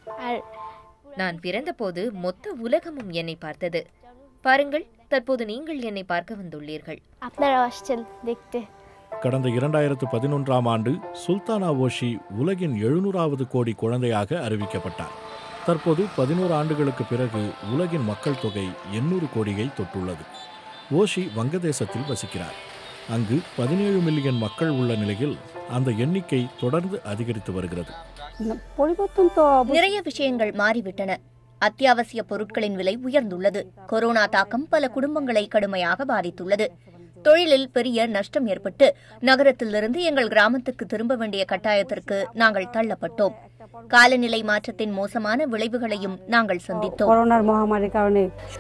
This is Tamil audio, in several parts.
আর நான் பிறந்தபோது மொத்த உலகமும் என்னை பார்த்தது பாருங்கள் தற்போது நீங்கள் என்னை பார்க்க வந்துள்ளீர்கள் আপনারা আসছেন দেখতে கடந்த இரண்டாயிரத்து பதினொன்றாம் ஆண்டு சுல்தானா ஓஷி உலகின் எழுநூறாவது கோடி குழந்தையாக அறிவிக்கப்பட்டார் தற்போது பதினோரு ஆண்டுகளுக்கு பிறகு உலகின் மக்கள் தொகை எண்ணூறு கோடியை தொட்டுள்ளது ஓஷி வங்கதேசத்தில் வசிக்கிறார் அங்கு பதினேழு மில்லியன் மக்கள் உள்ள நிலையில் அந்த எண்ணிக்கை தொடர்ந்து அதிகரித்து வருகிறது পরিবর্তন তো অবশ্যই நிறைய விஷயங்கள் மாறிவிட்டன அத்தியாவசிய பொருட்களின் விலை உயர்ந்துள்ளது கொரோனா தாக்கம் பல குடும்பங்களை கடுமையாக பாதித்துள்ளது தொழிலில் பெரிய நஷ்டம் ஏற்பட்டு நகரத்திலிருந்து எங்கள் கிராமத்துக்கு திரும்ப வேண்டிய கட்டாயத்திற்கு நாங்கள் தள்ளப்பட்டோம் காலநிலை மாற்றத்தின் மோசமான விளைவுகளையும் நாங்கள் சந்தித்தோம் করোনার মহামারীর কারণে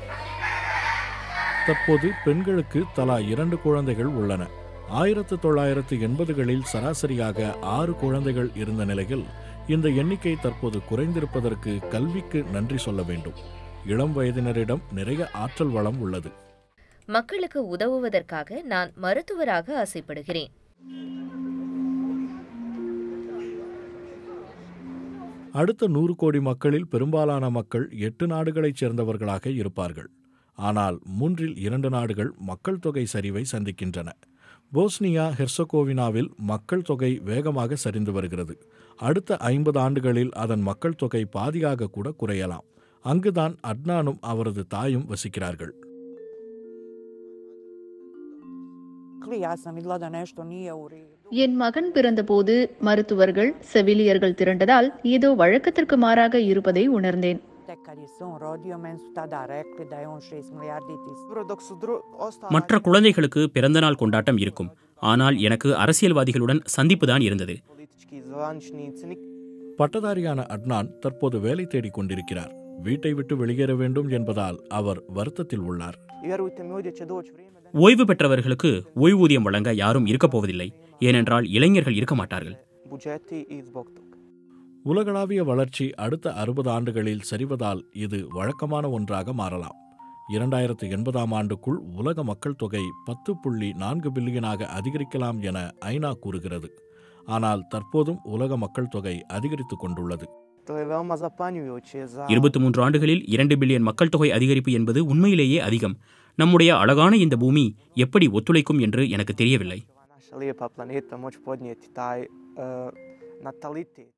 தற்போது பெண்களுக்கு தலா இரண்டு குழந்தைகள் உள்ளன ஆயிரத்து தொள்ளாயிரத்து எண்பதுகளில் சராசரியாக ஆறு குழந்தைகள் இருந்த நிலையில் இந்த எண்ணிக்கை தற்போது குறைந்திருப்பதற்கு கல்விக்கு நன்றி சொல்ல வேண்டும் இளம் வயதினரிடம் நிறைய ஆற்றல் வளம் உள்ளது மக்களுக்கு உதவுவதற்காக நான் மருத்துவராக ஆசைப்படுகிறேன் அடுத்த நூறு கோடி மக்களில் பெரும்பாலான மக்கள் எட்டு நாடுகளைச் சேர்ந்தவர்களாக இருப்பார்கள் ஆனால் மூன்றில் இரண்டு நாடுகள் மக்கள் தொகை சரிவை சந்திக்கின்றன போஸ்னியா ஹெர்சகோவினாவில் மக்கள் தொகை வேகமாக சரிந்து வருகிறது அடுத்த ஐம்பது ஆண்டுகளில் அதன் மக்கள் தொகை பாதியாக கூட குறையலாம் அங்குதான் அட்னானும் அவரது தாயும் வசிக்கிறார்கள் ja sam vidjela da nešto nije u redu. என் மகன் பிறந்தபோது மருத்துவர்கள் செவிலியர்கள் திரண்டதால் ஏதோ வழக்கத்திற்கு மாறாக இருப்பதை உணர்ந்தேன் Tek kad je se on rodio, meni su tada rekli da je on 6 milijarditis. dok su dru... ostali... மற்ற குழந்தைகளுக்கு பிறந்தநாள் கொண்டாட்டம் இருக்கும் ஆனால் எனக்கு அரசியல்வாதிகளுடன் சந்திப்பு தான் இருந்தது politički zvaničnici, nik... பட்டதாரியான அட்னான் தற்போது வேலை தேடிக் கொண்டிருக்கிறார் வீட்டை விட்டு வெளியேற வேண்டும் என்பதால் அவர் வருத்தத்தில் உள்ளார் I vjerujte mi, ovdje će doći vrijeme da... ஓய்வு பெற்றவர்களுக்கு ஓய்வூதியம் வழங்க யாரும் இருக்கப் போவதில்லை ஏனென்றால் இளைஞர்கள் இருக்க மாட்டார்கள் budžeti i zbog toga. உலகளாவிய வளர்ச்சி அடுத்த அறுபது ஆண்டுகளில் சரிவதால் இது வழக்கமான ஒன்றாக மாறலாம் இரண்டாயிரத்து எண்பதாம் ஆண்டுக்குள் உலக மக்கள் தொகை பத்து புள்ளி நான்கு பில்லியனாக அதிகரிக்கலாம் என ஐநா கூறுகிறது ஆனால் தற்போதும் உலக மக்கள் தொகை அதிகரித்துக் கொண்டுள்ளது To je veoma zapanjujuće za... இருபத்தி மூன்று ஆண்டுகளில் இரண்டு பில்லியன் மக்கள் தொகை அதிகரிப்பு என்பது உண்மையிலேயே அதிகம் நம்முடைய அழகான இந்த பூமி எப்படி ஒத்துழைக்கும் என்று எனக்கு தெரியவில்லை naša lijepa planeta moći podnijeti taj uh, natalitet.